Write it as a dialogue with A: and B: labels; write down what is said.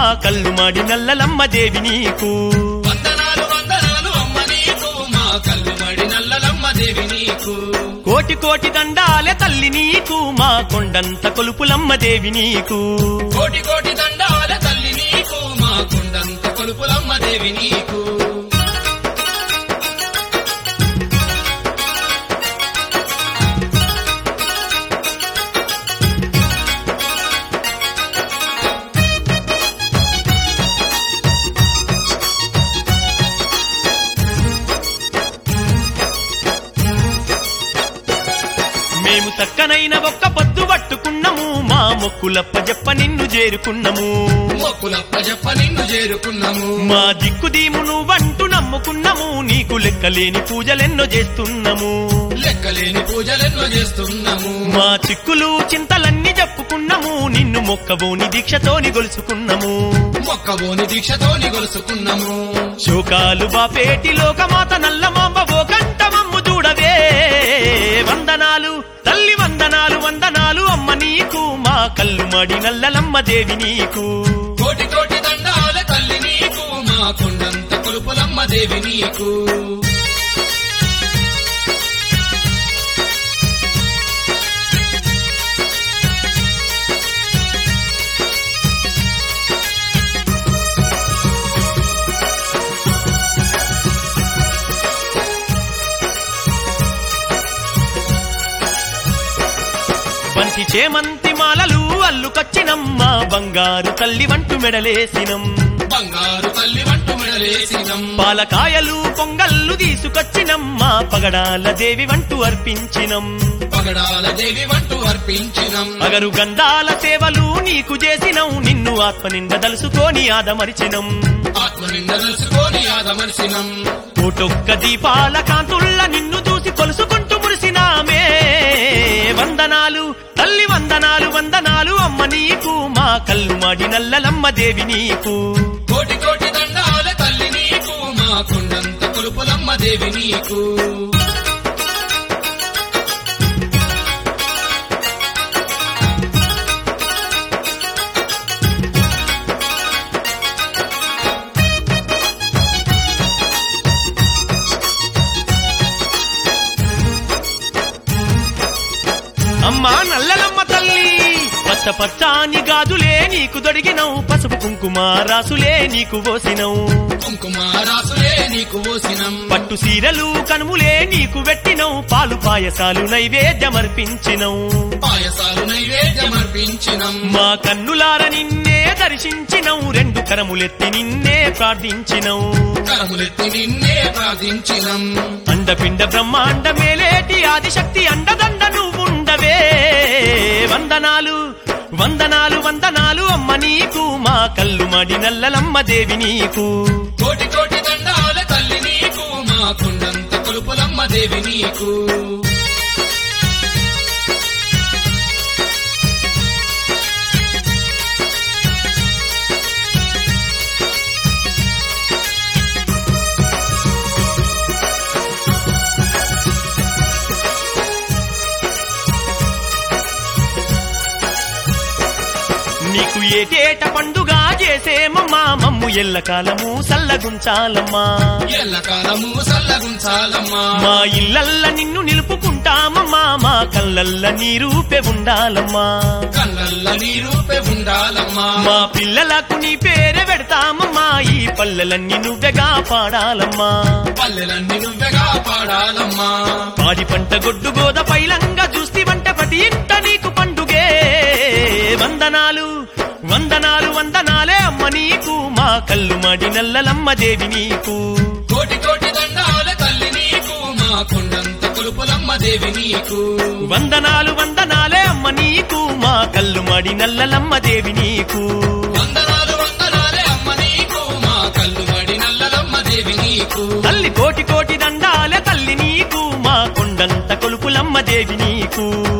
A: కళ్ళు మాడి నల్లలమ్మ దేవి నీకు
B: వందనాలు వందనాలు అమ్మ నీకు మా కళ్ళు మడి నల్లలమ్మ దేవి నీకు
A: కోటి కోటి దండాలే తల్లి నీకు మా కొండంత కొలుపులమ్మ దేవి నీకు
B: కోటి కోటి దండాల తల్లి నీకు మా కుండంత కొలుపులమ్మ దేవి నీకు
A: మేము చక్కనైన ఒక్క పొద్దు పట్టుకున్నాము మా మొక్కులప్ప చెప్ప నిన్ను చేరుకున్నాము
B: మొక్కులప్ప చెప్ప నిన్ను చేరుకున్నాము
A: మా దిక్కు దీము నువ్వంటూ నమ్ముకున్నాము నీకు లెక్కలేని పూజలెన్నో చేస్తున్నాము
B: లెక్కలేని పూజలెన్నో చేస్తున్నాము
A: మా చిక్కులు చింతలన్నీ చెప్పుకున్నాము నిన్ను మొక్కబోని దీక్షతోని గొలుసుకున్నాము
B: మొక్కబోని దీక్షతోని గొలుసుకున్నాము
A: శోకాలు బాపేటి లోకమాత నల్లమాంబ ఓ కంఠమమ్ము చూడవే వందనాలు తల్లి వందనాలు వందనాలు అమ్మ నీకు మా కళ్ళు మడి నల్లలమ్మ దేవి నీకు
B: కోటి కోటి దండాల తల్లి నీకు మా కొండంత కొలుపులమ్మ దేవి నీకు
A: బంతి చేమంతి మాలలు అల్లుకొచ్చినమ్మ బంగారు తల్లి వంటు మెడలేసినం
B: బంగారు తల్లి వంట మెడలేసినం
A: పాలకాయలు పొంగల్లు తీసుకొచ్చినమ్మ పగడాల దేవి వంటు అర్పించినం
B: పగడాల దేవి వంటూ అర్పించినం
A: అగరు గంధాల సేవలు నీకు చేసినం నిన్ను ఆత్మ నిండ దలుసుకొని ఆదమరిచినం
B: ఆత్మ నింద తెలుసుకొని ఆదమర్శినం
A: కోటొక్క దీపాల కాంతుల్ల నిన్ను చూసి కొలుసుకుంటూ మురిసినామే వందనాలు తల్లి వందనాలు వందనాలు అమ్మ నీకు మా కళ్ళు మాడి నల్లలమ్మ దేవి నీకు
B: కోటి కోటి దండాల తల్లి నీకు మా కొండంత కొలుపులమ్మ దేవి నీకు
A: అమ్మా నల్లలమ్మ తల్లి పచ్చ పచ్చాని గాజులే నీకు దొడిగినవు పసుపు కుంకుమ రాసులే నీకు పోసినవు
B: కుంకుమ రాసులే నీకు పోసినం
A: పట్టు సీరలు కనుములే నీకు పెట్టినవు పాలు పాయసాలు నైవేద్యమర్పించినవు
B: పాయసాలు నైవేద్యమర్పించినం
A: మా కన్నులార నిన్నే దర్శించినవు రెండు కరములెత్తి నిన్నే ప్రార్థించినవు
B: కరములెత్తి నిన్నే ప్రార్థించినం
A: అండపిండ బ్రహ్మాండ మేలేటి ఆదిశక్తి అండదండ నువ్వుండవే వందనాలు వందనాలు వందనాలు అమ్మ నీకు మా కళ్ళు మడి నల్లలమ్మ దేవి నీకు
B: కోటి కోటి దండాల తల్లి నీకు మా కొండంత కొలుపులమ్మ దేవి నీకు
A: నీకు ఏటేట పండుగ చేసేమమ్మా మమ్ము ఎల్లకాలము సల్లగుంచాలమ్మా
B: ఎల్లకాలము సల్లగుంచాలమ్మా
A: మా ఇల్లల్ల నిన్ను నిలుపుకుంటామమ్మా మా కళ్ళల్ల నీ రూపే ఉండాలమ్మా
B: కళ్ళల్ల నీ రూపే ఉండాలమ్మా
A: మా పిల్లలకు నీ పేరే పెడతామమ్మా ఈ పల్లెలన్నీ నువ్వెగా పాడాలమ్మా
B: పల్లెలన్నీ నువ్వెగా పాడాలమ్మా
A: పాడి పంట గొడ్డు గోద పైలంగా చూస్తి వంట ప్రతి ఇంట నీకు పండుగే వందనాలు వందనాలు వందనాలే అమ్మ నీకు మా కళ్ళు మాడి నల్లలమ్మ దేవి నీకు
B: కోటి కోటి దండాల తల్లి నీకు మా కొండంత కొలుపులమ్మ దేవి నీకు
A: వందనాలు వందనాలే అమ్మ నీకు మా కళ్ళు మాడి నల్లలమ్మ దేవి నీకు
B: వందనాలు వందనాలే అమ్మ నీకు మా కళ్ళు మడి నల్లలమ్మ దేవి నీకు
A: తల్లి కోటి కోటి దండాలే తల్లి నీకు మా కొండంత కొలుపులమ్మ దేవి నీకు